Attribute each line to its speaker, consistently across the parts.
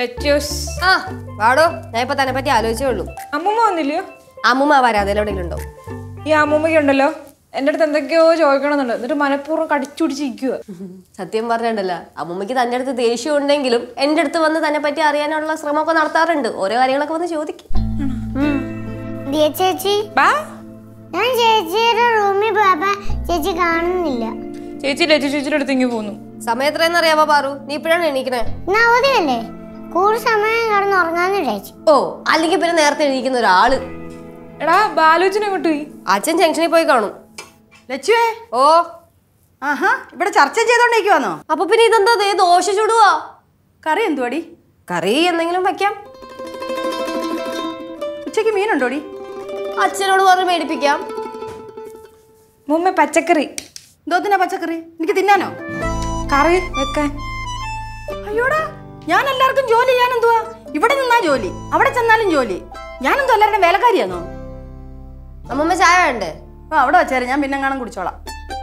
Speaker 1: ലച്ചൂസ്
Speaker 2: ആ വാടോ ഞാൻ ഇപ്പൊ തന്നെ പറ്റി ആലോചിച്ചേ ഉള്ളൂ
Speaker 1: അമ്മൂമ്മ വന്നില്ലയോ
Speaker 2: അമ്മുമ്മ വരാതെ എവിടെയെങ്കിലും ഉണ്ടോ
Speaker 1: ഈ അമ്മൂമ്മയ്ക്ക് ഉണ്ടല്ലോ എൻ്റെ അടുത്ത് എന്തൊക്കെയോ ചോദിക്കണമെന്നുണ്ട് എന്നിട്ട് മനഃപൂർവ്വം കടിച്ചുപിടിച്ചിരിക്കുക
Speaker 2: സത്യം പറഞ്ഞിട്ടല്ല അമ്മുമ്മയ്ക്ക് തന്റെ അടുത്ത് ദേഷ്യം ഉണ്ടെങ്കിലും എന്റെ അടുത്ത് വന്ന് തന്നെ പറ്റി അറിയാനുള്ള ശ്രമമൊക്കെ നടത്താറുണ്ട് ഓരോ കാര്യങ്ങളൊക്കെ വന്ന് ചോദിക്കും ഉം.
Speaker 3: ദിയ ചേച്ചി
Speaker 1: ബാ
Speaker 3: ഞാൻ ചേച്ചിയുടെ റൂമിൽ പോയപ്പോ ചേച്ചി കാണുന്നില്ല
Speaker 1: ചേച്ചി ലച്ചു ചേച്ചിയുടെ അടുത്ത് ഇങ്ങ് പോന്നു
Speaker 2: സമയം എത്രയെന്ന് അറിയാമോ പാറു നീ ഇപ്പോഴാണ് എണീക്കണേ
Speaker 3: ഇന്ന് അവധിയല്ലേ കൂടുതൽ സമയം കിടന്ന് ഉറങ്ങാന്ന് വിചാരിച്ചു
Speaker 2: ഓ അല്ലെങ്കിൽ പിന്നെ നേരത്തെ എണീക്കുന്ന ഒരാള്
Speaker 1: എടാ ബാലോചന അങ്ങോട്ട് പോയി
Speaker 2: അച്ഛൻ ജംഗ്ഷനിൽ പോയി കാണും
Speaker 4: ലച്ചുവേ
Speaker 2: ഓ
Speaker 4: ആഹാ ഇവിടെ ചർച്ച ചെയ്തോണ്ടിരിക്കുവാന്നോ
Speaker 2: അപ്പൊ പിന്നെ ഇതെന്താ ദേ ദോശ ചുടുവാ
Speaker 4: കറി എന്തുവാടി
Speaker 2: കറി എന്തെങ്കിലും വെക്കാം
Speaker 4: ഉച്ചയ്ക്ക് മീനുണ്ടോടി
Speaker 2: അച്ഛനോട് പറഞ്ഞ് മേടിപ്പിക്കാം
Speaker 1: മുമ്മ പച്ചക്കറി
Speaker 4: എന്തോത്തിനാ പച്ചക്കറി എനിക്ക് തിന്നാനോ
Speaker 1: കറി വെക്കാൻ
Speaker 4: അയ്യോടാ ഞാൻ എല്ലാവർക്കും ജോലി ചെയ്യാൻ എന്തുവാ ഇവിടെ നിന്നാ ജോലി അവിടെ ചെന്നാലും ജോലി ഞാനെന്തോ എല്ലാവരുടെ വേലക്കാരിയാന്നോ
Speaker 2: അമ്മമ്മ ചായ വേണ്ടേ
Speaker 4: ആ അവിടെ വെച്ചേരെ ഞാൻ പിന്നെ കാണാൻ കുടിച്ചോളാം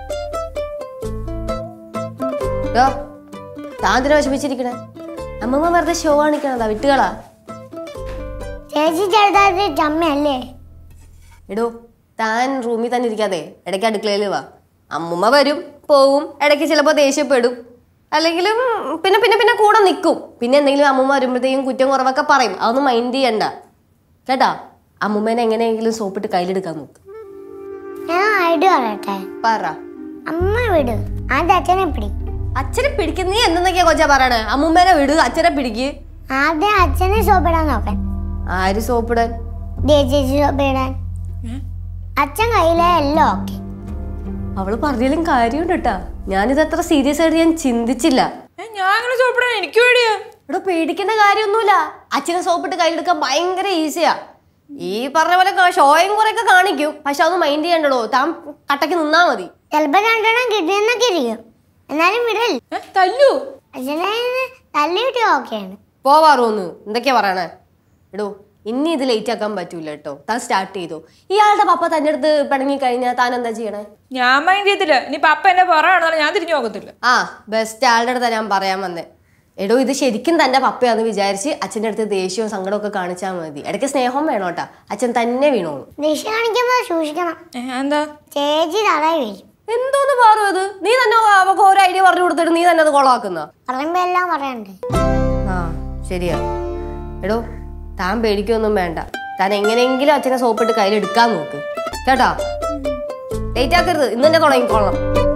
Speaker 2: ഡോ താന്തിനെ വിഷമിച്ചിരിക്കണേ അമ്മമ്മ വെറുതെ ഷോ കാണിക്കണതാ വിട്ടുകളാ
Speaker 3: ചേച്ചി ചെറുതായിട്ട് ചമ്മയല്ലേ
Speaker 2: എടോ താൻ റൂമിൽ തന്നെ ഇരിക്കാതെ ഇടയ്ക്ക് അടുക്കളയിൽ വാ അമ്മുമ്മ വരും പോവും ഇടയ്ക്ക് ചിലപ്പോൾ ദേഷ്യപ്പെടും അല്ലെങ്കിലും പിന്നെ പിന്നെ പിന്നെ കൂടെ നിൽക്കും പിന്നെ എന്തെങ്കിലും അമ്മുമ്മ വരുമ്പോഴത്തേക്കും കുറ്റം കുറവൊക്കെ പറയും അതൊന്നും മൈൻഡ് ചെയ്യണ്ട കേട്ടാ അമ്മുമ്മേനെ എങ്ങനെയെങ്കിലും സോപ്പിട്ട് കയ്യിലെടുക്കാൻ നോക്ക്
Speaker 3: ഞാൻ ഐഡിയ പറയട്ടെ
Speaker 2: പറ
Speaker 3: അമ്മ വിട് ആദ്യം അച്ഛനെ പിടി
Speaker 2: അച്ഛനെ പിടിക്കുന്ന നീ എന്തെന്നൊക്കെയാ കൊച്ചാ പറയണേ അമ്മുമ്മേനെ വിട് അച്ഛനെ പിടിക്ക്
Speaker 3: ആദ്യം അച്ഛനെ സോപ്പിടാൻ നോക്കാൻ
Speaker 2: ആര് സോപ്പിടാൻ
Speaker 3: ദിയ ചേച്ചി സോപ്പിടാൻ അച്ഛൻ കയ്യിലെ എല്ലാം ഓക്കെ
Speaker 2: അവള് പറഞ്ഞാലും കാര്യമുണ്ട് കേട്ടാ ഞാനിത് അത്ര സീരിയസ് ആയിട്ട് ഞാൻ ചിന്തിച്ചില്ല
Speaker 1: ഏ, ഞാൻ അങ്ങനെ ചോപ്പിടാൻ എനിക്ക് പേടിയാ
Speaker 2: ഇവിടെ പേടിക്കേണ്ട കാര്യമൊന്നുമില്ല അച്ഛനെ സോപ്പിട്ട് കയ്യിലെടുക്കാൻ ഭയങ്കര ഈസിയാ ഈ പറഞ്ഞ പോലെ ക- ഷോയും കുറെയൊക്കെ കാണിക്കും പക്ഷെ അതൊന്നും മൈൻഡ് ചെയ്യണ്ടോ താൻ കട്ടക്ക് നിന്നാ മതി
Speaker 3: ചിലപ്പോ രണ്ടെണ്ണം കിട്ടിയെന്നൊക്കെ ഇരിക്കും എന്നാലും വിടൽ
Speaker 1: ഏ, തല്ലു
Speaker 3: അച്ഛനെ തല്ലി കിട്ടിയ ഓക്കെയാണ്
Speaker 2: പോവാറോന്ന് എന്തൊക്കെയാ പറയണേ എടോ ഇനി ഇത് ലേറ്റ് ആക്കാൻ പറ്റൂല കേട്ടോ താൻ സ്റ്റാർട്ട് ചെയ്തു ഇയാളുടെ പപ്പ തന്റെ അടുത്ത് പിണങ്ങി കഴിഞ്ഞാൽ താൻ എന്താ ചെയ്യണേ
Speaker 1: ഞാൻ മൈൻഡ് ചെയ്തില്ല ഇനി പപ്പ എന്നെ പറയാണെന്നാലും ഞാൻ തിരിഞ്ഞു നോക്കത്തില്ല
Speaker 2: ആ ബെസ്റ്റ് ആളുടെ അടുത്താ ഞാൻ പറയാൻ വന്നേ എടോ ഇത് ശരിക്കും തന്റെ പപ്പയാന്ന് വിചാരിച്ച് അച്ഛൻ്റെ അടുത്ത് ദേഷ്യവും സങ്കടവും ഒക്കെ കാണിച്ചാൽ മതി ഇടയ്ക്ക് സ്നേഹം വേണോട്ടാ അച്ഛൻ തന്നെ വീണോളൂ
Speaker 3: ദേഷ്യം കാണിക്കുമ്പോ സൂക്ഷിക്കണം
Speaker 1: ഏ, എന്താ
Speaker 3: ചേച്ചി തലയിൽ വീഴും
Speaker 2: എന്തോന്ന് പാറു അത് നീ തന്നെ അവക്ക് ഓരോ ഐഡിയ പറഞ്ഞു കൊടുത്തിട്ട് നീ തന്നെ അത് കൊളാക്കുന്ന
Speaker 3: പറയുമ്പോ എല്ലാം പറയണ്ടേ
Speaker 2: ആ ശരിയാ എടോ താൻ പേടിക്കൊന്നും വേണ്ട താൻ എങ്ങനെയെങ്കിലും അച്ഛനെ സോപ്പിട്ട് കയ്യിലെടുക്കാൻ നോക്ക് കേട്ടോ ലേറ്റ് ആക്കരുത് ഇന്ന് തന്നെ തുടങ്ങിക്കോളണം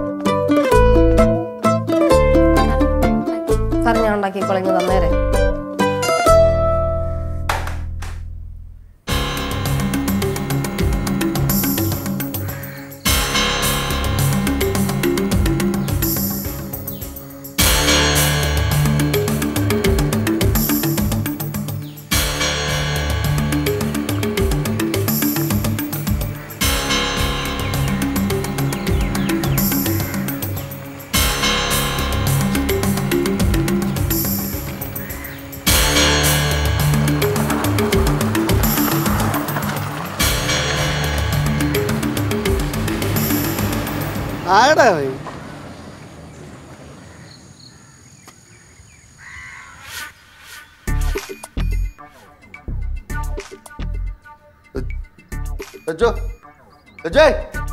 Speaker 2: സാർ ഞാൻ ഉണ്ടാക്കിക്കോളെങ്കിൽ തന്നേരെ
Speaker 5: ആടാ പോയി ലച്ചോ ലച്ചേ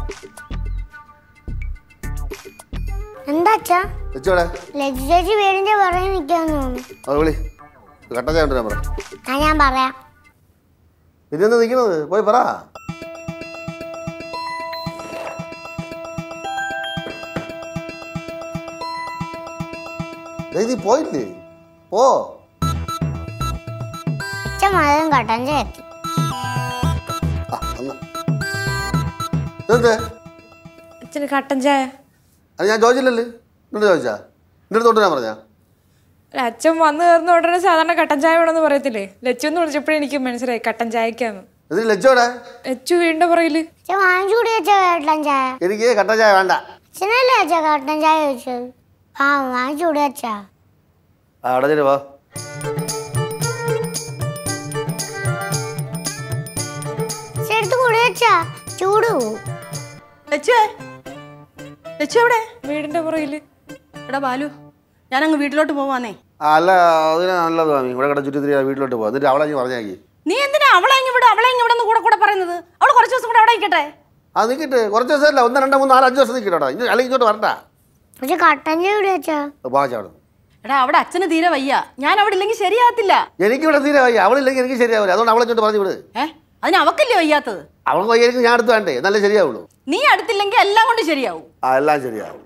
Speaker 3: എന്താ അച്ഛാ
Speaker 5: ലച്ചോടെ
Speaker 3: ലജു ചേച്ചി വീടിന്റെ പുറകെ നിൽക്കാന്ന് തോന്നുന്നു
Speaker 5: അത് വിളി കട്ട ചെയ്യാൻ ഞാൻ പറ
Speaker 3: ആ ഞാൻ പറയാം
Speaker 5: പിന്നെ എന്താ നിൽക്കുന്നത് പോയി പറ ദേ, നീ പോയില്ലേ പോ
Speaker 3: അച്ഛൻ മതം കട്ടൻ ചേർത്തി
Speaker 5: ആ എന്നാ ഇതെന്തേ
Speaker 1: അച്ഛന് കട്ടൻ ചായ
Speaker 5: അത് ഞാൻ ചോദിച്ചില്ലല്ലേ എന്നോട് ചോദിച്ചാ എൻ്റെ അടുത്തോട്ട് ഞാൻ പറഞ്ഞാ
Speaker 1: അല്ല, അച്ഛൻ വന്നു കയറുന്ന ഉടനെ സാധാരണ കട്ടൻ ചായ വേണമെന്ന് പറയത്തില്ലേ ലച്ചു എന്ന് വിളിച്ചപ്പോഴേ എനിക്ക് മനസ്സിലായി കട്ടൻ ചായക്കാന്ന്
Speaker 5: ഇതിന് ലച്ചോടെ
Speaker 1: ലച്ചു വീടിന്റെ പുറകില്
Speaker 3: അച്ഛൻ വാങ്ങിച്ചു കൂടി വെച്ച കട്ടൻ ചായ
Speaker 5: എനിക്ക് കട്ട ചായ വേണ്ട
Speaker 3: അച്ഛനല്ലേ അച്ഛാ കട്ടൻ ചായ ചോദിച്ചത് ആ വാങ്ങിച്ചു കൂടി വെച്ചാ
Speaker 5: ആ അവിടെ ചെല്ലു പോ
Speaker 3: അച്ഛൻ എടുത്ത് കൂടി വെച്ചാ ചൂട് പോവും
Speaker 4: ലച്ചുവേ ലച്ചു എവിടെ
Speaker 1: വീടിന്റെ പുറകില്
Speaker 4: എടാ ബാലു ഞാനങ്ങ് വീട്ടിലോട്ട് പോവാന്നേ
Speaker 5: ആ, അല്ല അതിന് നല്ലത് സ്വാമി ഇവിടെ കിട ചുറ്റി വീട്ടിലോട്ട് പോകാം എന്നിട്ട് അവളെ പറഞ്ഞാക്കി
Speaker 4: നീ എന്തിനാ അവളെ ഇങ്ങ് വിടും അവളെ ഇങ്ങ് ഇവിടെ നിന്ന് കൂടെ കൂടെ പറയുന്നത് അവള് കുറച്ച് ദിവസം കൂടെ അവിടെ നിൽക്കട്ടെ
Speaker 5: ആ നിൽക്കിട്ട് കുറച്ച് ദിവസമല്ല ഒന്ന് രണ്ട് മൂന്ന് നാല് അഞ്ച് ദിവസം നിൽക്കട്ടോ ഇനി അല്ലെങ്കിൽ ഇങ്ങോട്ട് വരണ്ട
Speaker 3: പക്ഷെ കട്ടൻ ചായ ഇവിടെ അച്ഛാ
Speaker 5: വാച്ചാണ്
Speaker 4: എടാ അവിടെ അച്ഛന് തീരെ വയ്യ ഞാൻ അവിടെ ഇല്ലെങ്കിൽ ശരിയാകത്തില്ല
Speaker 5: എനിക്കിവിടെ തീരെ വയ്യ അവളില്ലെങ്കിൽ എനിക്ക് ശരിയാവില്ല അതുകൊണ്ട് അവളെ ഇങ്ങോട്ട് പറഞ്ഞു വിട്
Speaker 4: ഏ അതിന് അവക്കല്ലേ വയ്യാത്തത്
Speaker 5: അവൾക്ക് വയ്യായിരിക്കും ഞാൻ അടുത്ത് വേണ്ടേ എന്നാലേ ശരിയാവുള്ളൂ
Speaker 4: നീ അടുത്തില്ലെങ്കിൽ എല്ലാം കൊണ്ട് ശരിയാവും
Speaker 5: ആ എല്ലാം ശരിയാവും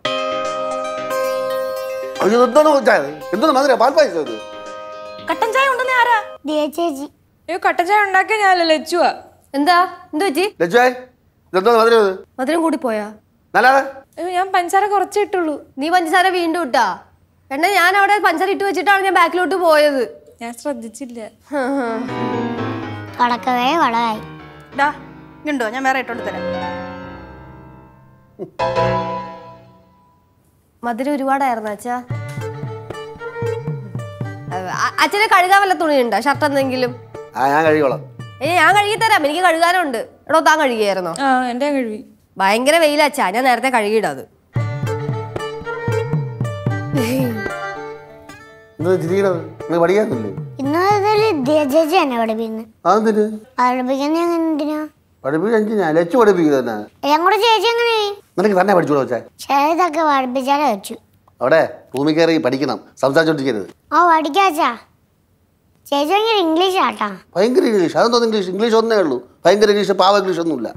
Speaker 5: അയ്യോ എന്തോന്ന് വെച്ചാൽ എന്തോന്ന് മധുര പാൽപ്പായസം ഇത്
Speaker 4: കട്ടൻ ചായ ഉണ്ടെന്ന് ആരാ
Speaker 3: ദിയ ചേച്ചി
Speaker 1: അയ്യോ കട്ടൻ ചായ ഉണ്ടാക്കിയ ഞാനല്ല ലച്ചുവാ
Speaker 2: എന്താ എന്ത് പറ്റി
Speaker 5: ലച്ചുവായി ഇതെന്തോന്ന് മധുര ഇത്
Speaker 2: മധുരം കൂടി പോയാ
Speaker 5: നല്ലതാ
Speaker 1: അയ്യോ ഞാൻ പഞ്ചസാര കുറച്ചേ ഇട്ടുള്ളൂ
Speaker 2: നീ പഞ്ചസാര വീണ്ടും ഇട്ടാ എണ്ണ ഞാൻ അവിടെ പഞ്ചസാര ഇട്ട് വെച്ചിട്ടാണ് ഞാൻ ബാക്കിലോട്ട് പോയത്
Speaker 1: ഞാൻ ശ്രദ്ധിച്ചില്ല
Speaker 3: കടക്കവേ വളകായി
Speaker 4: ഡാ ഇങ്ങണ്ടോ ഞാൻ വേറെ ഇട്ടോണ്ട് തരാം
Speaker 2: മധുരം ഒരുപാടായിരുന്നു അച്ഛാ അ- അച്ഛന് കഴുകാൻ വല്ല തുണിയുണ്ടോ ഷർട്ട് എന്തെങ്കിലും
Speaker 5: ആ ഞാൻ കഴിക്കോളാം
Speaker 2: ഏ ഞാൻ കഴുകി തരാം എനിക്ക് കഴുകാനുണ്ട് എടോ താൻ കഴുകിയായിരുന്നോ
Speaker 1: ആ എൻ്റെ കഴിവി
Speaker 2: ഭയങ്കര വെയിലച്ചാ ഞാൻ നേരത്തെ കഴുകിയിടാത്
Speaker 5: എന്താ ചിരിക്കണത് നിങ്ങൾ പഠിക്കാന്നില്ലേ
Speaker 3: ഇന്ന് മുതൽ ദിയ ചേച്ചി എന്നെ പഠിപ്പിക്കുന്നത്
Speaker 5: അതെന്തിന്
Speaker 3: പഠിപ്പിക്കുന്ന എങ്ങനെ എന്തിനാ
Speaker 5: പഠിപ്പിക്കാൻ എനിക്ക് ഞാൻ ലച്ചു പഠിപ്പിക്കുക തന്നെ
Speaker 3: എല്ലാം കൂടെ ചേച്ചി എങ്ങനെ
Speaker 5: നിനക്ക് തന്നെ പഠിച്ചോളൂ വെച്ചാൽ
Speaker 3: ചിലതൊക്കെ പഠിപ്പിച്ചാലേ വെച്ചു
Speaker 5: അവിടെ ഭൂമി കയറി പഠിക്കണം സംസാരിച്ചോണ്ടിരിക്കരുത്
Speaker 3: ആ പഠിക്കാച്ചാ ചേച്ചി ഭയങ്കര ഇംഗ്ലീഷ് ആട്ടാ
Speaker 5: ഭയങ്കര ഇംഗ്ലീഷ് അതെന്തോന്ന് ഇംഗ്ലീഷ് ഇംഗ്ലീഷ് ഒന്നേ ഉള്ളൂ ഭയങ്കര ഇംഗ്ലീഷ് പാവ ഇംഗ്ലീഷ് ഒന്നുമില്ല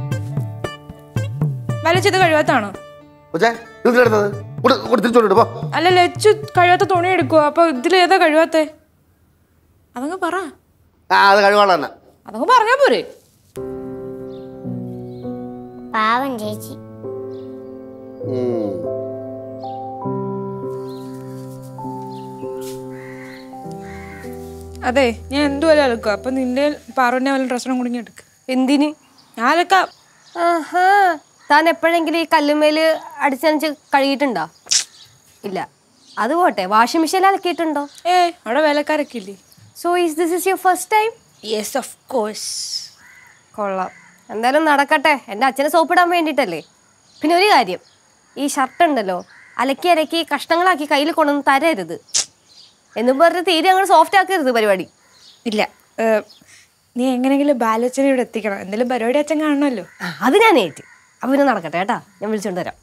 Speaker 1: വലിച്ചത് കഴിവാത്താണോ
Speaker 5: പക്ഷേ എടുത്തത് തിരിച്ചോണ്ടിട്ട് പോ
Speaker 1: അല്ല ലച്ചു കഴിവാത്ത തുണി എടുക്കുവോ അപ്പൊ ഇതിലേതാ കഴിവാത്തേ അതങ്ങ് പറ
Speaker 5: ആ അത് കഴിവാള തന്നെ
Speaker 1: അതങ്ങ് പറഞ്ഞാ പോരെ
Speaker 3: പാവം ചേച്ചി
Speaker 5: ഉം.
Speaker 1: അതെ ഞാൻ എന്തുവരെ അലക്കുക അപ്പൊ നിന്റെ പാറുവിനെ വല്ല ഡ്രസ്സിനും കുടുങ്ങി എടുക്ക
Speaker 2: എന്തിന്
Speaker 1: ഞാൻ അലക്കാം
Speaker 2: ആഹാ താൻ എപ്പോഴെങ്കിലും ഈ കല്ലുമേല് അടിച്ചനച്ച് കഴുകിയിട്ടുണ്ടോ ഇല്ല അത് പോട്ടെ വാഷിംഗ് മെഷീൻ അലക്കിയിട്ടുണ്ടോ
Speaker 1: ഏ അവിടെ വേലക്കാരൊക്കെ ഇല്ലേ
Speaker 2: so is this is your first time
Speaker 1: yes of course
Speaker 2: കൊള്ളാം എന്തായാലും നടക്കട്ടെ എൻ്റെ അച്ഛനെ സോപ്പിടാൻ വേണ്ടിയിട്ടല്ലേ പിന്നെ ഒരു കാര്യം ഈ ഷർട്ട് ഉണ്ടല്ലോ അലക്കി അലക്കി കഷ്ണങ്ങളാക്കി കയ്യിൽ കൊണ്ടുവന്ന് തരരുത് എന്നും പറഞ്ഞ് തീരെ അങ്ങോട്ട് സോഫ്റ്റ് ആക്കരുത് പരിപാടി
Speaker 1: ഇല്ല ഏ, നീ എങ്ങനെയെങ്കിലും ബാലച്ചനെ ഇവിടെ എത്തിക്കണം എന്തെങ്കിലും പരിപാടി അച്ഛൻ കാണണമല്ലോ
Speaker 2: ആ, അത് ഞാൻ ഏറ്റ് അപ്പം പിന്നെ നടക്കട്ടെ കേട്ടാ ഞാൻ വിളിച്ചോണ്ട് വരാം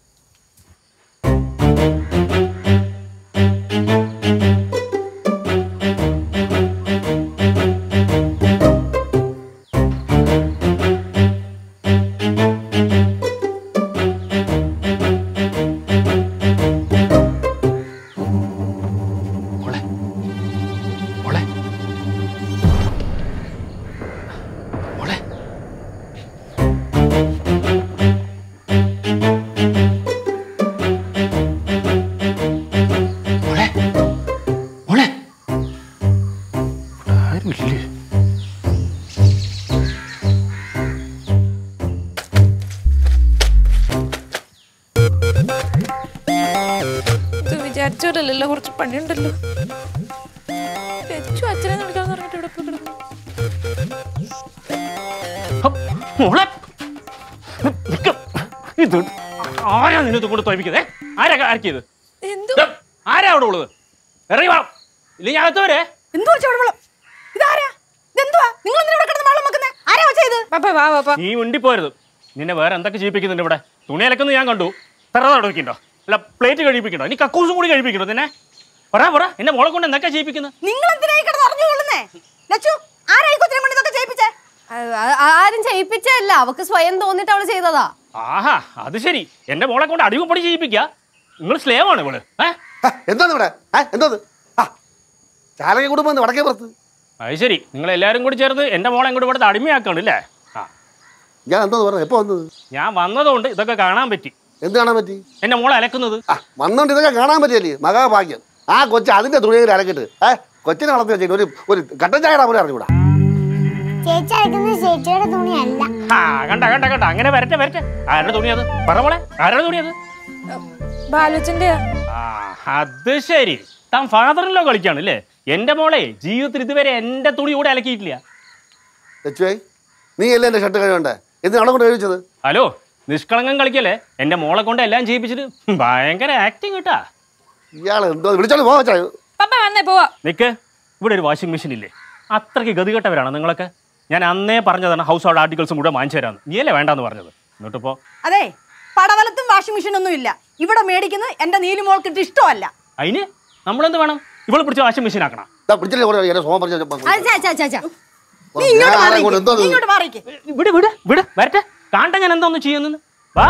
Speaker 6: മോളെ മോളെ മോളെ മോളെ മോളെ ഇവിടെ ആരുമില്ലേ
Speaker 1: ഇത് വിചാരിച്ചോലല്ലോ കുറച്ച് പണിയുണ്ടല്ലോ ലച്ചു അച്ഛനെ നടക്കാന്ന് പറഞ്ഞിട്ട് ഇവിടെ പോയി കിടന്നു
Speaker 6: ഹ, മോളെ നിക്ക്. ഇത് ആരാ നിന്നെ ഇത് കൊണ്ട് തോൽപ്പിക്കുന്നത് ആരാ ആർക്കിയത്
Speaker 1: എന്തു
Speaker 6: ആരാ അവിടെ ഉള്ളത് ഇറങ്ങി വാ ഇല്ലെങ്കിൽ അകത്ത് വരെ
Speaker 4: എന്തു വെച്ചാ അവിടെ വെള്ളം ഇതാരാ ഇതെന്തുവാ നിങ്ങൾ എന്തിനാ ഇവിടെ കിടന്ന് വെള്ളം വെക്കുന്നത് ആരാ വെച്ചത്
Speaker 1: പാപ്പ വാ പാപ്പ
Speaker 6: നീ ഉണ്ടിപ്പോരുത് നിന്നെ വേറെ എന്തൊക്കെ ചെയ്യിപ്പിക്കുന്നുണ്ട് ഇവിടെ തുണി അലക്കുന്നത് ഞാൻ കണ്ടു തറ തുടക്കിണ്ടോ അല്ല പ്ലേറ്റ് കഴിപ്പിക്കണ്ടോ ഇനി കക്കൂസും കൂടി കഴിപ്പിക്കണ്ടോ നിന്നെ പറ പറ എന്റെ മോളെ കൊണ്ട് എന്തൊക്കെ ചെയ്യിപ്പിക്കുന്നത്
Speaker 4: നിങ്ങൾ എന്തിനാ ഈ കിടന്ന് അറിഞ്ഞു കൊള്ളുന്നേ ലച്ചു ആരാ ഈ കൊച്ചിനെ കൊണ്ട് ഇതൊക്കെ ചെയ്യിപ്പിച്ചേ
Speaker 2: ആ- ആ- ആരും ചെയ്യിപ്പിച്ചല്ല അവക്ക് സ്വയം തോന്നിട്ട് അവള് ചെയ്തതാ
Speaker 6: ആഹാ അത് ശരി എന്റെ മോളെ കൊണ്ട് അടിമപ്പണി ചെയ്യിപ്പിക്കുക നിങ്ങൾ സ്ലേവ് ആണ് ഇവള് ഏ
Speaker 5: ഹ, എന്തോന്ന് ഇവിടെ ഏ എന്തോന്ന് ആ ചാലക കുടുംബം എന്ന് വടക്കേ പുറത്ത്
Speaker 6: അത് ശരി നിങ്ങൾ എല്ലാവരും കൂടി ചേർന്ന് എന്റെ മോളെ ഇങ്ങോട്ട് ഇവിടെ അടിമയാക്കാണ് അല്ലേ ആ
Speaker 5: ഞാൻ എന്തോന്ന് പറഞ്ഞു എപ്പോ വന്നത്
Speaker 6: ഞാൻ വന്നതുകൊണ്ട് ഇതൊക്കെ കാണാൻ പറ്റി
Speaker 5: എന്ത് കാണാൻ പറ്റി
Speaker 6: എന്റെ മോളെ അലക്കുന്നത്
Speaker 5: ആ വന്നോണ്ട് ഇതൊക്കെ കാണാൻ പറ്റിയല്ലേ മഹാഭാഗ്യം ആ കൊച്ചു അതിന്റെ തുണിയിൽ അരക്കിട്ട് ഏ കൊച്ചിനെ വളർത്തി വെച്ചിട്ട് ഒരു ഒരു കട്ടൻ ചായയുടെ പോലെ അറിഞ്ഞൂടാ
Speaker 3: ചേച്ചി അയക്കുന്നത് ചേച്ചിയുടെ തുണിയല്ല
Speaker 6: ആ കണ്ട കണ്ട കണ്ട അങ്ങനെ വരട്ടെ വരട്ടെ ആരുടെ തുണി അത് പറ മോളെ ആരുടെ തുണി അത്
Speaker 1: ബാലുച്ചന്റെ
Speaker 6: ആ അത് ശരി താൻ ഫാദറിലോ കളിക്കാണ് അല്ലേ എന്റെ മോളെ ജീവിതത്തിൽ ഇതുവരെ എന്റെ തുണി കൂടെ അലക്കിയിട്ടില്ല
Speaker 5: ലച്ചുവായി നീ അല്ലേ എൻ്റെ ഷർട്ട് കഴിവണ്ടേ എന്തിനാ അവിടെ കൊണ്ട് കഴിച്ചത്
Speaker 6: ഹലോ നിഷ്കളങ്കം കളിക്കല്ലേ എന്റെ മോളെ കൊണ്ട് എല്ലാം ചെയ്യിപ്പിച്ചിട്ട് ഭയങ്കര ആക്ടിങ് കേട്ടാ
Speaker 5: ഇയാൾ എന്തോ വിളിച്ചോണ്ട് പോവാ ചായ
Speaker 1: പപ്പ വന്നേ പോവാ
Speaker 6: നിക്ക് ഇവിടെ ഒരു വാഷിംഗ് മെഷീൻ ഇല്ലേ അത്രയ്ക്ക് ഗതികെട്ടവരാണ് നിങ്ങളൊക്കെ ഞാൻ അന്നേ പറഞ്ഞതാണ് ഹൗസ് ഹോൾഡ് ആർട്ടിക്കിൾസും കൂടെ വാങ്ങിച്ചു തരാമെന്ന് നീയല്ലേ വേണ്ടാന്ന് പറഞ്ഞത് എന്നിട്ടിപ്പോ
Speaker 4: അതെ പടവലത്തും വാഷിംഗ് മെഷീൻ ഒന്നും ഇല്ല ഇവിടെ മേടിക്കുന്നത് എന്റെ നീലിമോൾക്കിട്ട് ഇഷ്ടമല്ല
Speaker 6: അതിന് നമ്മളെന്ത് വേണം ഇവളെ പിടിച്ച് വാഷിംഗ് മെഷീൻ ആക്കണം
Speaker 5: ദാ പിടിച്ചില്ലേ കൂടെ എന്നെ സോമം പറഞ്ഞ
Speaker 2: അച്ഛാ അച്ഛാ അച്ഛാ അച്ഛാ
Speaker 4: നീ ഇങ്ങോട്ട്
Speaker 5: ഞാൻ ആരെ കൊണ്ട്
Speaker 4: മാറിക്ക്.
Speaker 5: എന്തോ
Speaker 4: നീ ഇങ്ങോട്ട് മാറിക്ക്
Speaker 6: വിട് വിട് വിട് വരട്ടെ കാണ്ട ഞാൻ എന്താ ഒന്ന് ചെയ്യുന്നെന്ന് വാ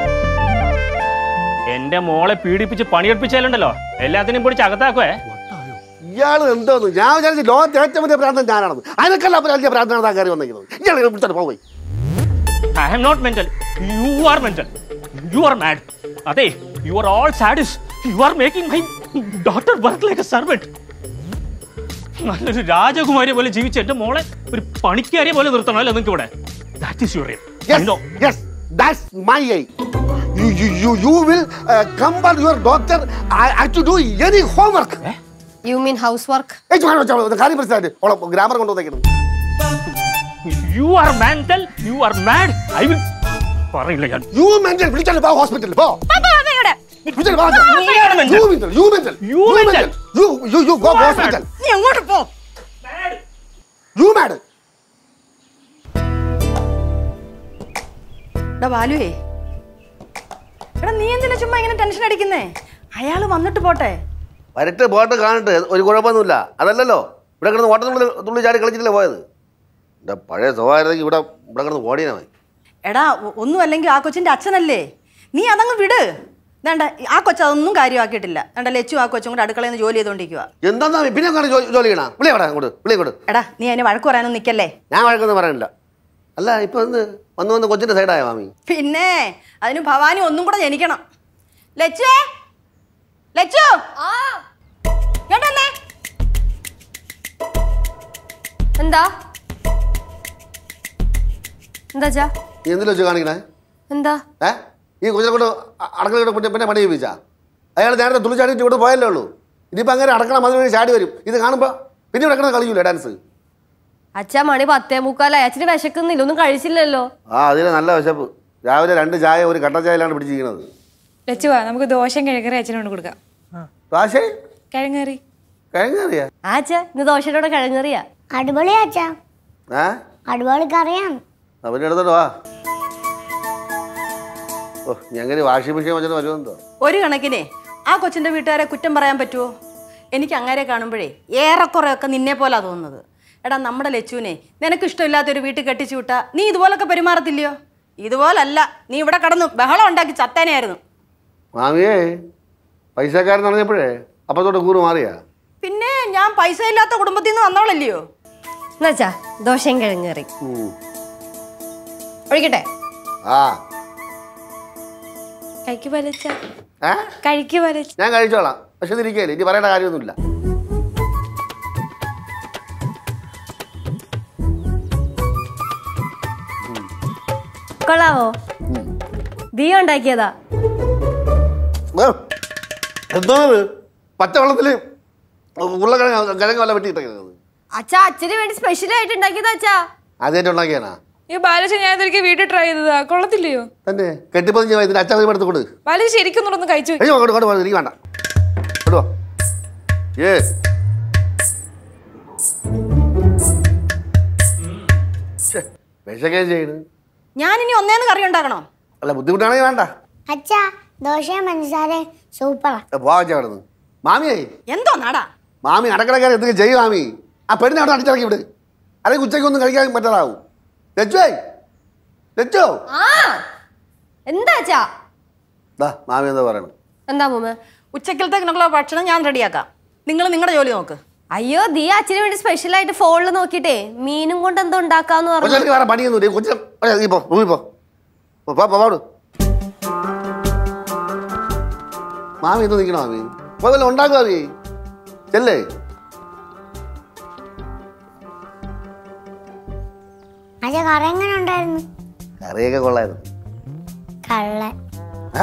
Speaker 6: എന്റെ മോളെ പീഡിപ്പിച്ച് പണിയെടുപ്പിച്ചാലുണ്ടല്ലോ എല്ലാത്തിനും പിടിച്ച് അകത്താക്കുവേ
Speaker 5: ഇയാൾ എന്തോന്ന് ഞാൻ വിചാരിച്ചു ലോകത്തെ ഏറ്റവും വലിയ പ്രാന്തം ഞാനാണെന്ന് അതിനൊക്കെയല്ല അപ്പൊ വലിയ പ്രാന്തമാണ് താൻ കയറി വന്നിരിക്കുന്നത് ഇയാൾ പിടിച്ചാൽ പോയി
Speaker 6: I am not mental you are mental you are mad അതെ you are all sadist you are making my daughter work like a servant നല്ലൊരു രാജകുമാരിയെ പോലെ ജീവിച്ച എന്റെ മോളെ ഒരു പണിക്കാരിയെ പോലെ നിർത്തണമല്ലോ നിങ്ങൾക്ക് ഇവിടെ that is your
Speaker 5: Yes, yes, that's my aim. You, you, you, you will uh, compel your doctor I, I to do any homework.
Speaker 2: You mean house work
Speaker 5: ഏയ് ചുമ്മാ വെച്ചോളൂ, ഇത് കാര്യം മനസ്സിലായിട്ട് ഓളെ ഗ്രാമർ കൊണ്ടുവന്നേക്കുന്നത്
Speaker 6: you are mental you are mad I will പറയില്ല ഞാൻ
Speaker 5: യു മെന്റൽ വിളിച്ചാലും പോ ഹോസ്പിറ്റലിൽ പോ
Speaker 1: പപ്പ വന്നേ ഇവിടെ
Speaker 5: വിളിച്ചാലും പോ
Speaker 6: നീയാണ് mental.
Speaker 5: You mental you mental
Speaker 6: You mental.
Speaker 5: You you you go hospital
Speaker 4: നീ എങ്ങോട്ട് പോ
Speaker 5: യു മാഡ്
Speaker 4: എടാ ബാലുവേ എടാ നീ എന്തിനാ ചുമ്മാ ഇങ്ങനെ ടെൻഷൻ അടിക്കുന്നേ അയാൾ വന്നിട്ട് പോട്ടെ
Speaker 5: വരട്ട് പോട്ട് കാണട്ടെ ഒരു കുഴപ്പമൊന്നുമില്ല അതല്ലല്ലോ ഇവിടെ കിടന്ന് ഓട്ടം തുള്ളി തുള്ളി ചാടി കളിച്ചിട്ടല്ലേ പോയത് എൻ്റെ പഴയ സ്വഭാവമായിരുന്നെങ്കിൽ ഇവിടെ ഇവിടെ കിടന്ന് ഓടിയാൽ മതി
Speaker 4: എടാ ഒ- ഒന്നും അല്ലെങ്കിൽ ആ കൊച്ചിന്റെ അച്ഛനല്ലേ നീ അതങ്ങ് വിട് വേണ്ട ആ കൊച്ചു അതൊന്നും കാര്യമാക്കിയിട്ടില്ല വേണ്ട ലച്ചു ആ കൊച്ചും കൂടെ അടുക്കളയിൽ നിന്ന് ജോലി ചെയ്തുകൊണ്ടിരിക്കുക
Speaker 5: എന്താ പിന്നെ അങ്ങനെ ജോലി ചെയ്യണ വിളി അവിടെ അങ്ങോട്ട് വിളി അങ്ങോട്ട്
Speaker 4: എടാ നീ അതിനെ വഴക്ക് പറയാനൊന്നും നിൽക്കല്ലേ
Speaker 5: ഞാൻ വഴക്കൊന്നും പറയാനില്ല അല്ല ഇപ്പൊ എന്ത് വന്ന് വന്ന് കൊച്ചിന്റെ സൈഡായ മാമി
Speaker 4: പിന്നെ അതിന് ഭവാനി ഒന്നും കൂടെ ജനിക്കണം ലച്ചുവേ ലച്ചു ഇങ്ങോട്ട് വന്നേ.
Speaker 2: എന്താ എന്താ അച്ഛാ
Speaker 5: നീ എന്തിനാ വെച്ച് കാണിക്കണേ
Speaker 2: എന്താ
Speaker 5: ഏ ഈ കൊച്ചിനെ കൊണ്ട് അ- അടക്കള കൊണ്ട് പിന്നെ പണി ചെയ്യിപ്പിച്ചാ അയാൾ നേരത്തെ തുള്ളി ചാടിയിട്ട് ഇവിടെ പോയല്ലേ ഉള്ളൂ ഇനിയിപ്പോൾ അങ്ങനെ അടക്കണം അതിന് വേണ്ടി ചാടി വരും ഇത് കാണുമ്പോൾ പിന്നെ ഇവിടെ കളിക്കൂലേ ഡാൻസ്
Speaker 2: അച്ഛാ മണി പത്തേ മുക്കാലായി അച്ഛന് വിശക്കുന്നില്ല ഒന്നും കഴിച്ചില്ലല്ലോ
Speaker 5: ആ അതിന് നല്ല വിശപ്പ് രാവിലെ രണ്ട് ചായ ഒരു കട്ട ചായയിലാണ് പിടിച്ചിരിക്കുന്നത്
Speaker 1: ലച്ചുവാ നമുക്ക് ദോശയും കിഴക്കറി അച്ഛനോട് കൊടുക്കാം
Speaker 5: ദോശ
Speaker 1: കിഴങ്ങറി
Speaker 5: കഴിഞ്ഞറിയാ
Speaker 2: ആ അച്ഛാ ഇന്ന് ദോശയുടെ കൂടെ കിഴങ്ങറിയാ
Speaker 3: അടിപൊളി അച്ഛാ
Speaker 5: ഏ
Speaker 3: അടിപൊളി കറിയാണ്
Speaker 5: അവൻ്റെ അടുത്തോട്ട് വാ ഓ ഞങ്ങനെ വാഷിംഗ് മെഷീൻ വെച്ചിട്ട് വരുമെന്തോ
Speaker 4: ഒരു കണക്കിനെ ആ കൊച്ചിന്റെ വീട്ടുകാരെ കുറ്റം പറയാൻ പറ്റുമോ എനിക്ക് അങ്ങനെ കാണുമ്പോഴേ ഏറെക്കുറെയൊക്കെ നിന്നെ പോലാ തോന്നുന്നത് എടാ നമ്മുടെ ലച്ചുവിനെ നിനക്ക് ഇഷ്ടമില്ലാത്തൊരു വീട്ടിൽ കെട്ടിച്ചു വിട്ടാ നീ ഇതുപോലൊക്കെ പെരുമാറത്തില്ലയോ ഇതുപോലല്ല നീ ഇവിടെ കടന്നു ബഹളം ഉണ്ടാക്കി ചത്തേനെയായിരുന്നു
Speaker 5: മാമിയേ പൈസക്കാരൻ അറിഞ്ഞപ്പോഴേ അപ്പത്തോട്ട് കൂറ് മാറിയാ
Speaker 4: പിന്നെ ഞാൻ പൈസ ഇല്ലാത്ത കുടുംബത്തിൽ നിന്ന് വന്നവളല്ലയോ
Speaker 2: എന്നാച്ചാ ദോശയും കിഴങ്ങറി
Speaker 5: ഉം.
Speaker 2: ഒഴിക്കട്ടെ
Speaker 5: ആ
Speaker 1: കഴിക്ക് വലച്ച
Speaker 5: ഏ
Speaker 1: കഴിക്ക് വലച്ച
Speaker 5: ഞാൻ കഴിച്ചോളാം പക്ഷെ ഇതിരിക്കല്ലേ ഇനി പറയേണ്ട കാര്യമൊന്നുമില്ല
Speaker 2: കൊള്ളാവോ ദീ ഉണ്ടാക്കിയതാ
Speaker 5: ഏ, എന്താണ് പച്ചവെള്ളത്തിൽ ഉരുളക്കിഴങ്ങ് കിഴങ്ങ് വല്ല വെട്ടിയിട്ടേക്കുന്നത്
Speaker 2: അച്ഛാ അച്ഛന് വേണ്ടി സ്പെഷ്യൽ ആയിട്ട് ഉണ്ടാക്കിയതാ അച്ഛാ
Speaker 5: ആദ്യമായിട്ട് ഉണ്ടാക്കിയാണാ
Speaker 1: ഈ ബാലച്ച ഞാൻ ഇതൊരിക്കൽ വീട്ടിൽ ട്രൈ ചെയ്തതാ കൊള്ളത്തില്ലയോ
Speaker 5: തന്നെ കെട്ടിപ്പതിഞ്ഞ ഇതിന്റെ അച്ഛൻ എടുത്ത് കൊടു
Speaker 1: ബാലച്ച ശരിക്കും ഒന്ന് കഴിച്ചു
Speaker 5: അയ്യോ അങ്ങോട്ട് കൊണ്ട് പോകുന്നത് എനിക്ക് വേണ്ട കൊടുവോ ഏ വിഷക്കേ ചെയ്യണ്
Speaker 4: ഞാൻ ഇനി ഒന്നേന്ന് കറി ഉണ്ടാക്കണോ
Speaker 5: അല്ല ബുദ്ധിമുട്ടാണെങ്കിൽ വേണ്ട
Speaker 3: അച്ഛാ ദോശയും പഞ്ചസാരയും സൂപ്പറാ
Speaker 5: പോവാച്ച അവിടെ നിന്ന് മാമിയേ
Speaker 4: എന്തോ നാടാ
Speaker 5: മാമി അടക്കളക്കാരെ എന്തൊക്കെ ചെയ്യും മാമി ആ പെണ്ണിനെ അവിടെ അടിച്ചിറക്കി വിട് അല്ലെങ്കിൽ ഉച്ചയ്ക്കൊന്നും കഴിക്കാൻ പറ്റാതാവും ലച്ചുവേ ലച്ചോ
Speaker 2: ആ എന്താ അച്ഛാ
Speaker 5: ദാ മാമി എന്താ പറയണം
Speaker 2: എന്താ മൂമ്മ
Speaker 4: ഉച്ചക്കലത്തേക്കിനുള്ള ഭക്ഷണം ഞാൻ റെഡിയാക്കാം നിങ്ങൾ നിങ്ങളുടെ ജോലി നോക്ക്
Speaker 2: അയ്യോ ദീ അച്ഛന് വേണ്ടി സ്പെഷ്യൽ ആയിട്ട് ഫോണിൽ നോക്കിട്ടേ മീനും കൊണ്ട് എന്തോ ഉണ്ടാക്കാന്ന് പറഞ്ഞു
Speaker 5: കൊച്ചു വേറെ പണിയൊന്നുമില്ല കൊച്ചു നീ പോ റൂമിൽ പോ പോ, പോ പോട് മാമി എന്ന് നിൽക്കണോ മാമി പോയി വല്ല ഉണ്ടാക്കുക മാമി ചെല്ലേ
Speaker 3: അച്ഛാ കറി എങ്ങനെ ഉണ്ടായിരുന്നു
Speaker 5: കറിയൊക്കെ കൊള്ളായിരുന്നു
Speaker 3: കള്ളൻ
Speaker 5: ഏ?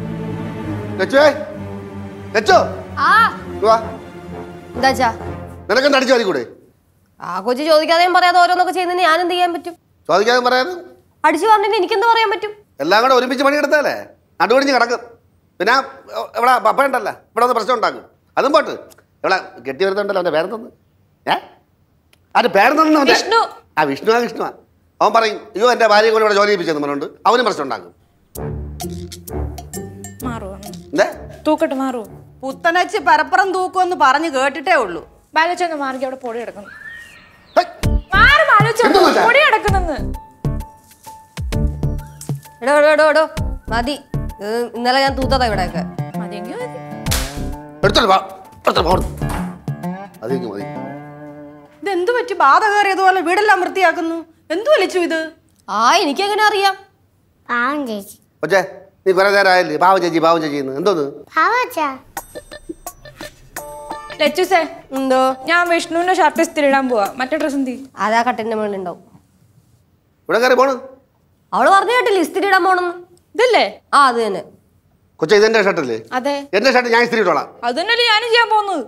Speaker 5: ലച്ചുവേ ലച്ചു
Speaker 2: ആ
Speaker 5: ഇങ്ങ് വാ
Speaker 2: എന്താ അച്ഛാ
Speaker 5: നിനക്കെന്ത് അടിച്ചു വാരിക്കൂടെ
Speaker 2: ആ കൊച്ചു ചോദിക്കാതെയും പറയാതെ ഓരോന്നൊക്കെ ചെയ്യുന്നതിന് ഞാൻ എന്ത് ചെയ്യാൻ പറ്റും
Speaker 5: ചോദിക്കാതെ പറയാതെ
Speaker 2: അടിച്ചു പറഞ്ഞിട്ട് എനിക്കെന്ത് പറയാൻ പറ്റും
Speaker 5: എല്ലാം കൂടെ ഒരുമിച്ച് പണിയെടുത്താലേ നടുവടിഞ്ഞ് കിടക്കും പിന്നെ ആ, ഇവിടെ പപ്പ ഉണ്ടല്ലോ ഇവിടെ ഒന്ന് പ്രശ്നം ഉണ്ടാക്കും അതും പോട്ട് ഇവിടെ കെട്ടി വരുന്നുണ്ടല്ലോ അവൻ്റെ പേരെന്തോന്ന് ഏ അവൻ്റെ പേരെന്തോന്ന് അവൻ്റെ
Speaker 1: വിഷ്ണു.
Speaker 5: ആ വിഷ്ണു ആ വിഷ്ണു അവൻ പറയും അയ്യോ എൻ്റെ ഭാര്യയെ കൂടെ ഇവിടെ ജോലി ചെയ്യിപ്പിച്ചെന്ന് പറഞ്ഞുകൊണ്ട് അവനും പ്രശ്നം ഉണ്ടാക്കും
Speaker 1: മാറുമോ
Speaker 5: എന്തേ
Speaker 1: തൂക്കട്ട് മാറുമോ
Speaker 4: പുത്തനച്ച് പരപ്പുറം തൂക്കുമെന്ന് പറഞ്ഞു കേട്ടിട്ടേ ഉള്ളൂ
Speaker 1: ബാലോച്ചൊന്ന് മാറി അവിടെ പൊടി കിടക്കുന്നു
Speaker 5: ഹൈ,
Speaker 1: മാറി ബാലോച്ച
Speaker 5: എന്തുവാ ഇത്?
Speaker 1: പൊടി കിടക്കുന്നെന്ന്
Speaker 2: എടോ എടോ എടോ എടോ മതി ഇത് ഇന്നലെ ഞാൻ തൂത്തതാ ഇവിടെയൊക്കെ
Speaker 1: മതിയെങ്കിൽ മതി
Speaker 5: എടുത്തോളൂ വാ എടുത്തോളൂ വാ അവിടുന്ന്. അത് കഴിഞ്ഞ് മതി
Speaker 4: ഇതെന്തു പറ്റി ബാധ കയറിയതുപോലെ വീടെല്ലാം വൃത്തിയാക്കുന്നു എന്തു വലിച്ചു ഇത്
Speaker 2: ആ എനിക്കെങ്ങനെ അറിയാം
Speaker 3: പാവം ചേച്ചി
Speaker 5: കൊച്ചേ നീ കുറേ നേരം ആയല്ലേ പാവം ചേച്ചി പാവം ചേച്ചി എന്ന് എന്തോന്ന്
Speaker 3: പാവം അച്ഛാ
Speaker 1: ലച്ചുസേ
Speaker 2: എന്തോ
Speaker 1: ഞാൻ വിഷ്ണുവിന്റെ ഷർട്ട് സ്ഥിരിടാൻ പോവാ മറ്റേ ഡ്രസ് എന്തി
Speaker 2: അതാ കട്ടിന്റെ മുകളിൽ ഉണ്ടാവും
Speaker 5: ഇവിടെ കയറി പോണ്
Speaker 2: അവള് പറഞ്ഞു കേട്ടില്ല ഇസ്തിരി ഇടാൻ പോണെന്ന്
Speaker 1: ഇതല്ലേ
Speaker 2: ആ അത് തന്നെ
Speaker 5: കൊച്ചേ ഇതെന്റെ ഷർട്ടല്ലേ
Speaker 1: അതെ
Speaker 5: എന്റെ ഷർട്ട് ഞാൻ ഇസ്തിരി ഇട്ടോളാം
Speaker 1: അത് തന്നെയല്ലേ ഞാനും ചെയ്യാൻ പോകുന്നത്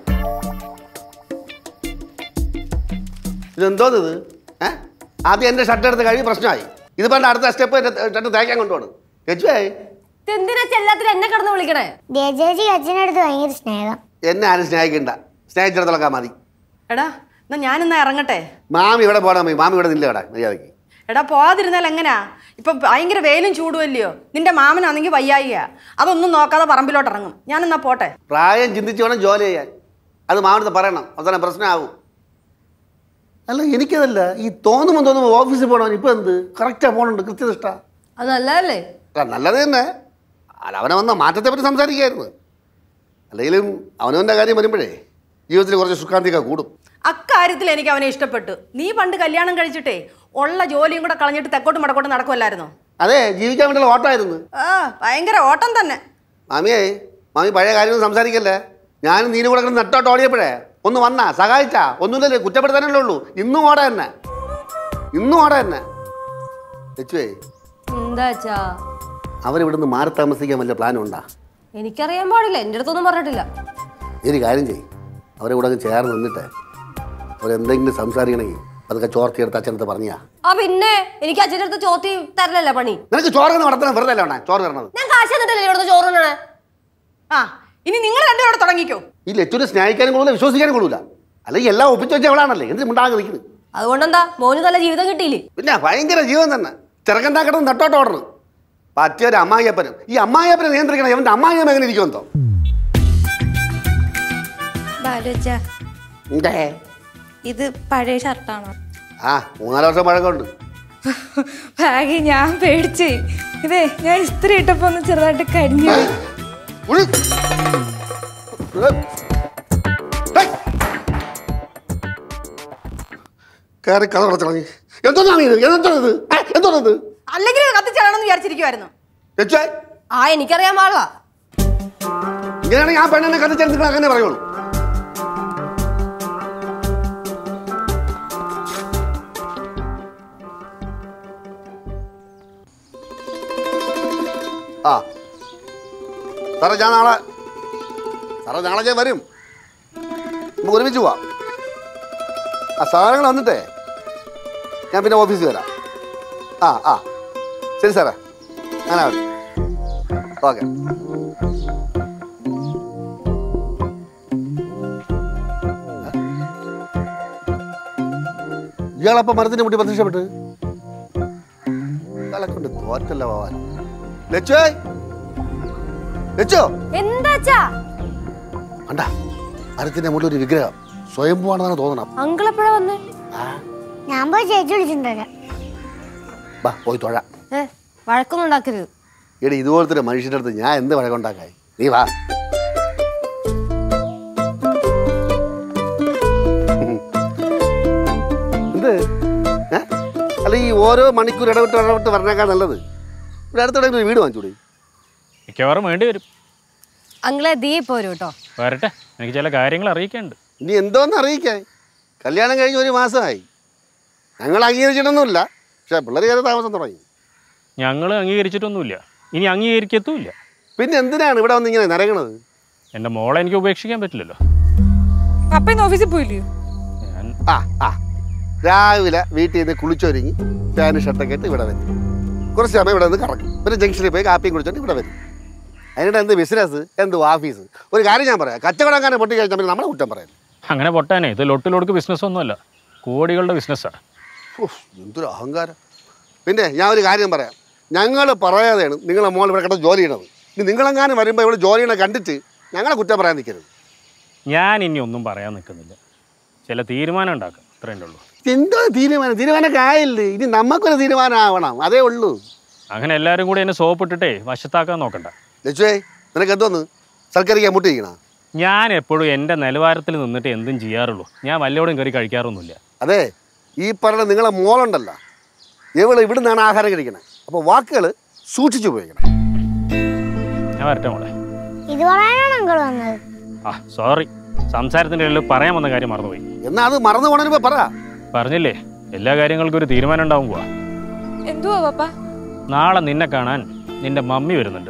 Speaker 5: ഇതെന്തോന്ന് ഇത് ഏ ആദ്യം എന്റെ ഷർട്ട് എടുത്ത് കഴിഞ്ഞ് പ്രശ്നമായി ഇത് പണ്ട് അടുത്ത സ്റ്റെപ്പ് എന്റെ ഷർട്ട് തേക്കാൻ കൊണ്ടുപോകണം ചേച്ചിയായി
Speaker 2: എന്തിനാ എല്ലാത്തിനും എന്നെ കിടന്ന് വിളിക്കണേ
Speaker 3: ദിയ ചേച്ചി അച്ഛനടുത്ത് ഭയങ്കര സ്നേഹം
Speaker 5: എന്നെ ആരും സ്നേഹിക്കണ്ട സ്നേഹിച്ചിടത്തോളക്കാൻ മതി
Speaker 4: എടാ എന്നാ ഞാനിന്നാ ഇറങ്ങട്ടെ
Speaker 5: മാമി ഇവിടെ പോകണം മതി മാമി ഇവിടെ നില്ല ഇവിടെ മര്യാദയ്ക്ക്
Speaker 4: എടാ പോവാതിരുന്നാൽ എങ്ങനാ ഇപ്പൊ ഭയങ്കര വെയിലും ചൂടുമല്ലയോ നിന്റെ മാമനാണെങ്കിൽ വയ്യായിക അതൊന്നും നോക്കാതെ പറമ്പിലോട്ട് ഇറങ്ങും ഞാനെന്നാ പോട്ടെ
Speaker 5: പ്രായം ചിന്തിച്ച് വേണം ജോലി ചെയ്യാൻ അത് മാമിനടുത്ത് പറയണം അവസാനം പ്രശ്നമാവും അല്ല എനിക്കതല്ല ഈ തോന്നുമ്പോൾ തോന്നുമ്പോൾ ഓഫീസിൽ പോകണം ഇപ്പം എന്ത് കറക്റ്റാണ് പോകണുണ്ട് കൃത്യനിഷ്ഠ
Speaker 2: അത് നല്ലതല്ലേ
Speaker 5: അല്ല നല്ലത് തന്നെ അല്ല അവനെ വന്ന മാറ്റത്തെ പറ്റി സംസാരിക്കുകയായിരുന്നു അല്ലെങ്കിലും അവനവൻ്റെ കാര്യം വരുമ്പോഴേ ജീവിതത്തിൽ കുറച്ച് സുഖാന്തിയൊക്കെ കൂടും
Speaker 4: അക്കാര്യത്തിൽ എനിക്ക് അവനെ ഇഷ്ടപ്പെട്ടു നീ പണ്ട് കല്യാണം കഴിച്ചിട്ടേ ഉള്ള ജോലിയും കൂടെ കളഞ്ഞിട്ട് തെക്കോട്ടും മടക്കോട്ടും നടക്കുമല്ലായിരുന്നോ
Speaker 5: അതെ ജീവിക്കാൻ വേണ്ടിയുള്ള ഓട്ടമായിരുന്നു
Speaker 4: ആ ഭയങ്കര ഓട്ടം തന്നെ
Speaker 5: മാമിയേ മാമി പഴയ കാര്യമൊന്നും സംസാരിക്കല്ലേ ഞാനും നീനും കൂടെ കിടന്ന് നെട്ടോട്ട് ഓടിയപ്പോഴേ ഒന്ന് വന്നാ സഹായിച്ചാ ഒന്നുമില്ലല്ലേ കുറ്റപ്പെടുത്താനല്ലേ ഉള്ളൂ ഇന്നും ഓട തന്നെ ഇന്നും ഓട തന്നെ ലച്ചുവേ
Speaker 2: എന്താ അച്ഛാ
Speaker 5: അവരിവിടുന്ന് മാറി താമസിക്കാൻ വല്ല പ്ലാനും ഉണ്ടാ
Speaker 2: എനിക്കറിയാൻ പാടില്ല എൻ്റെ അടുത്തൊന്നും പറഞ്ഞിട്ടില്ല
Speaker 5: ഒരു കാര്യം ചെയ്യും അവരെ കൂടെ അങ്ങ് ചേർന്ന് നിന്നിട്ട് അവരെന്തെങ്കിലും സംസാരിക്കണമെങ്കിൽ അതൊക്കെ ചോർത്തിയെടുത്ത് അച്ഛനടുത്ത് പറഞ്ഞാ
Speaker 2: ആ പിന്നെ എനിക്ക് അച്ഛൻ്റെ അടുത്ത് ചോത്തി തരലല്ലേ പണി
Speaker 5: നിനക്ക് ചോറ് നടത്തണം വെറുതെ അല്ല ചോറ് തരണത്
Speaker 2: ഞാൻ കാശ് തന്നിട്ടല്ലേ ഇവിടുന്ന് ചോറ് തിന്നണേ
Speaker 4: ആ ഇനി നിങ്ങൾ രണ്ടുപേരോട് തുടങ്ങിക്കോ
Speaker 5: ഈ ലച്ചുവിനെ സ്നേഹിക്കാനും കൊള്ളൂല വിശ്വസിക്കാനും കൊള്ളൂല അല്ലെങ്കിൽ എല്ലാം ഒപ്പിച്ച് വെച്ച അവളാണല്ലേ എന്ത് മുണ്ടാകെ നിൽക്കുന്നത്
Speaker 2: അതുകൊണ്ടെന്താ മോന് നല്ല ജീവിതം കിട്ടിയില്ലേ
Speaker 5: പിന്നെ ഭയങ്കര ജീവൻ തന്നെ ചെറുക്കൻ കിടന്ന് നെട്ടോട്ട് ഓടണം പറ്റിയ ഒരു അമ്മായിയപ്പനും ഈ അമ്മായിയപ്പനെ നിയന്ത്രിക്കണം ഇവന്റെ അമ്മായിയമ്മ എങ്ങനെ ഇരിക്കുമെന്തോ
Speaker 1: ബാലോച്ച
Speaker 5: എന്തേ
Speaker 1: ഇത് പഴയ ഷർട്ടാണോ
Speaker 5: ആ മൂന്നാല് വർഷം പഴക്കമുണ്ട്
Speaker 1: ഭാഗ്യ ഞാൻ പേടിച്ച് ഇതേ ഞാൻ ഇസ്ത്രി ഇട്ടപ്പോ ഒന്ന് ചെറുതായിട്ട് കരിഞ്ഞു പോയി.
Speaker 5: ഉഴി. ഉഴി. ഹേയ്. കയറി കഥ അടച്ചിറങ്ങി എന്തോന്നാണ് ഇത് എന്തോന്നത് എന്തോന്നത്
Speaker 4: അല്ലെങ്കിൽ കത്തിച്ചാണെന്ന് വിചാരിച്ചിരിക്കുമായിരുന്നു
Speaker 5: ലച്ചുവേ
Speaker 2: ആ എനിക്കറിയാൻ പാടില്ല
Speaker 5: ഇങ്ങനെയാണെങ്കിൽ ആ പെണ്ണിനെ കത്തിച്ചെടുത്തിട്ട് അങ്ങനെ പറയുള്ളൂ ആ സാറേ ഞാൻ നാളെ സാറേ നാളെ ഞാൻ വരും നമുക്ക് ഒരുമിച്ച് പോവാം ആ സാധനങ്ങൾ വന്നിട്ടേ ഞാൻ പിന്നെ ഓഫീസിൽ വരാം ആ ആ ശരി സാറേ അങ്ങനെ മതി ഓക്കെ ഇയാളപ്പം മരത്തിന്റെ മുട്ടി പ്രത്യക്ഷപ്പെട്ട് ഇയാളെ കൊണ്ട് തോറ്റല്ല പോവാൻ ലച്ചോ ലച്ചോ
Speaker 2: എന്താ അച്ഛാ
Speaker 5: കണ്ട മരത്തിന്റെ മുകളിൽ ഒരു വിഗ്രഹം സ്വയംഭൂവാണെന്നാണ് തോന്നണം
Speaker 2: അങ്കിൾ എപ്പോഴാ വന്നേ
Speaker 3: ഞാൻ പോയി ചേച്ചി വിളിച്ചിട്ടുണ്ടല്ലോ
Speaker 5: ബാ പോയി തൊഴ
Speaker 2: ഏ വഴക്കൊന്നും ഉണ്ടാക്കരുത്
Speaker 5: എടി ഇതുപോലത്തെ ഒരു മനുഷ്യൻ്റെ അടുത്ത് ഞാൻ എന്ത് വഴക്കുണ്ടാക്കായി നീ വാ എന്ത് ഏ? അല്ല ഈ ഓരോ മണിക്കൂർ ഇടവിട്ട് ഇടവിട്ട് പറഞ്ഞേക്കാൾ നല്ലത് ഇവിടെ അടുത്തിടെ ഒരു വീട് വാങ്ങിച്ചൂടെ
Speaker 6: മിക്കവാറും വേണ്ടി വരും
Speaker 2: അങ്കിളെ ദീ പോരും കേട്ടോ
Speaker 6: വരട്ടെ എനിക്ക് ചില കാര്യങ്ങൾ അറിയിക്കാനുണ്ട്
Speaker 5: ഇനി എന്തോന്ന് അറിയിക്കാൻ കല്യാണം കഴിഞ്ഞ് ഒരു മാസമായി ഞങ്ങൾ അംഗീകരിച്ചിട്ടൊന്നുമില്ല പക്ഷേ പിള്ളേർ കയറി താമസം തുടങ്ങി
Speaker 6: ഞങ്ങൾ അംഗീകരിച്ചിട്ടൊന്നുമില്ല ഇനി അംഗീകരിക്കത്തുമില്ല
Speaker 5: പിന്നെ എന്തിനാണ് ഇവിടെ വന്ന് ഇങ്ങനെ നരകണത്
Speaker 6: എൻ്റെ മോളെ എനിക്ക് ഉപേക്ഷിക്കാൻ പറ്റില്ലല്ലോ
Speaker 1: പപ്പ ഇന്ന് ഓഫീസിൽ പോയില്ലയോ
Speaker 5: ആ ആ രാവിലെ വീട്ടിൽ നിന്ന് കുളിച്ചൊരുങ്ങി ഫാന് ഷർട്ടൊക്കെ ഇട്ട് ഇവിടെ വരും കുറച്ച് സമയം ഇവിടെ നിന്ന് കറക്കും പിന്നെ ജംഗ്ഷനിൽ പോയി കാപ്പിയും കുടിച്ചോണ്ട് ഇവിടെ വരും അതിനിടെ എന്ത് ബിസിനസ് എന്ത് ഓഫീസ് ഒരു കാര്യം ഞാൻ പറയാം കച്ചവടം അങ്ങനെ പൊട്ടി കഴിച്ചാൽ പിന്നെ നമ്മളെ കുറ്റം പറയാം
Speaker 6: അങ്ങനെ പൊട്ടാനേ ഇത് ലൊട്ടിലൊടുക്ക് ബിസിനസ് ഒന്നുമല്ല കോടികളുടെ ബിസിനസ്സാണ്
Speaker 5: ഉഫ്, എന്തൊരു അഹങ്കാരം പിന്നെ ഞാൻ ഒരു കാര്യം പറയാം ഞങ്ങൾ പറയാതെയാണ് നിങ്ങളെ മോൾ ഇവിടെ കിടന്ന് ജോലി ചെയ്യണത് ഇനി നിങ്ങളെങ്ങാനും വരുമ്പോൾ ഇവിടെ ജോലി ചെയ്യണ കണ്ടിട്ട് ഞങ്ങളെ കുറ്റം പറയാൻ നിൽക്കരുത്
Speaker 6: ഞാൻ ഇനി ഒന്നും പറയാൻ നിൽക്കുന്നില്ല ചില തീരുമാനം ഉണ്ടാക്കാം അത്രയേ ഉള്ളൂ
Speaker 5: എന്തോ തീരുമാനം തീരുമാനമൊക്കെ ആയില്ലേ ഇനി നമുക്കൊരു തീരുമാനം ആവണം അതേ ഉള്ളൂ
Speaker 6: അങ്ങനെ എല്ലാവരും കൂടി എന്നെ സോപ്പ് ഇട്ടിട്ടേ വശത്താക്കാൻ നോക്കണ്ട
Speaker 5: ലച്ചുവേ നിനക്ക് എന്തോന്ന് സർക്കാരിക്കാൻ മുട്ടിയിരിക്കണ
Speaker 6: ഞാൻ എപ്പോഴും എൻ്റെ നിലവാരത്തിൽ നിന്നിട്ട് എന്തും ചെയ്യാറുള്ളൂ ഞാൻ വല്ലോടും കയറി കഴിക്കാറൊന്നുമില്ല
Speaker 5: അതെ ഈ പറഞ്ഞ നിങ്ങളെ മോളുണ്ടല്ലോ ഇവള് ഇവിടുന്നാണ് ആഹാരം കഴിക്കണത് അപ്പോൾ വാക്കുകൾ സൂക്ഷിച്ചു ഉപയോഗിക്കണം
Speaker 6: ഞാൻ വരട്ടെ മോളെ
Speaker 3: ഇത് പറയാനാണ് അങ്കിൾ വന്നത്
Speaker 6: ആ സോറി സംസാരത്തിൻ്റെ ഇടയിൽ പറയാൻ വന്ന കാര്യം മറന്നുപോയി
Speaker 5: എന്നാ അത് മറന്നു പോണതിന് പറ
Speaker 6: പറഞ്ഞില്ലേ എല്ലാ കാര്യങ്ങൾക്കും ഒരു തീരുമാനം ഉണ്ടാവും പോവാ
Speaker 1: എന്തുവാ പപ്പ
Speaker 6: നാളെ നിന്നെ കാണാൻ നിന്റെ മമ്മി വരുന്നുണ്ട്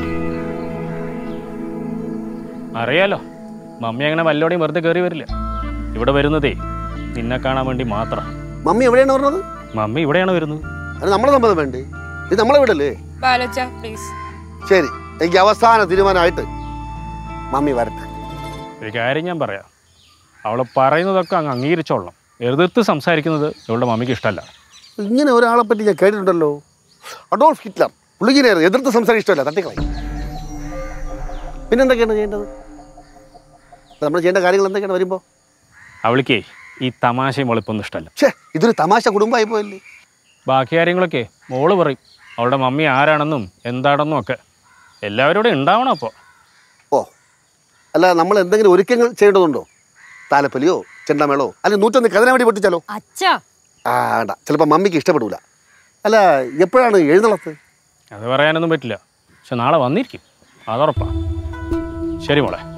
Speaker 6: അറിയാലോ മമ്മി അങ്ങനെ വല്ലോടെയും വെറുതെ കയറി വരില്ല ഇവിടെ വരുന്നതേ നിന്നെ കാണാൻ വേണ്ടി മാത്രം
Speaker 5: മമ്മി എവിടെയാണ് പറഞ്ഞത്
Speaker 6: മമ്മി ഇവിടെയാണ് വരുന്നത്
Speaker 5: അത് നമ്മളെ സമ്മതം വേണ്ടേ ഇത് നമ്മളെ വിടല്ലേ
Speaker 1: ബാലച്ച പ്ലീസ്
Speaker 5: ശരി എനിക്ക് അവസാന തീരുമാനമായിട്ട് മമ്മി വരട്ടെ
Speaker 6: ഒരു കാര്യം ഞാൻ പറയാം അവൾ പറയുന്നതൊക്കെ അങ്ങ് അംഗീകരിച്ചോളണം എതിർത്ത് സംസാരിക്കുന്നത് ഇവളുടെ മമ്മിക്ക് ഇഷ്ടമല്ല
Speaker 5: ഇങ്ങനെ ഒരാളെ പറ്റി ഞാൻ കേട്ടിട്ടുണ്ടല്ലോ അഡോൾഫ് ഹിറ്റ്ലർ പുള്ളിക്കിനെ എതിർത്ത് സംസാരിക്കാൻ ഇഷ്ടമല്ല തട്ടിക്കളയും പിന്നെന്തൊക്കെയാണ് ചെയ്യേണ്ടത് നമ്മൾ ചെയ്യേണ്ട കാര്യങ്ങൾ എന്തൊക്കെയാണ് വരുമ്പോൾ
Speaker 6: അവൾക്കേ ഈ തമാശയും വെളുപ്പൊന്നും ഇഷ്ടമല്ല
Speaker 5: ഛേ ഇതൊരു തമാശ കുടുംബമായി പോയല്ലേ
Speaker 6: ബാക്കി കാര്യങ്ങളൊക്കെ മോള് പറയും അവളുടെ മമ്മി ആരാണെന്നും എന്താണെന്നും ഒക്കെ എല്ലാവരോടും ഉണ്ടാവണം അപ്പോൾ
Speaker 5: ഓ അല്ല നമ്മൾ എന്തെങ്കിലും ഒരുക്കങ്ങൾ ചെയ്യേണ്ടതുണ്ടോ താലപ്പൊലിയോ ചെണ്ടമേളോ അല്ലെങ്കിൽ നൂറ്റൊന്ന് കതിന വേണ്ടി പൊട്ടിച്ചാലോ
Speaker 1: അച്ഛാ
Speaker 5: ആ വേണ്ട ചിലപ്പോൾ മമ്മിക്ക് ഇഷ്ടപ്പെടൂല അല്ല എപ്പോഴാണ് എഴുന്നള്ളത്ത്
Speaker 6: അത് പറയാനൊന്നും പറ്റില്ല പക്ഷെ നാളെ വന്നിരിക്കും അതുറപ്പാ ശരി മോളെ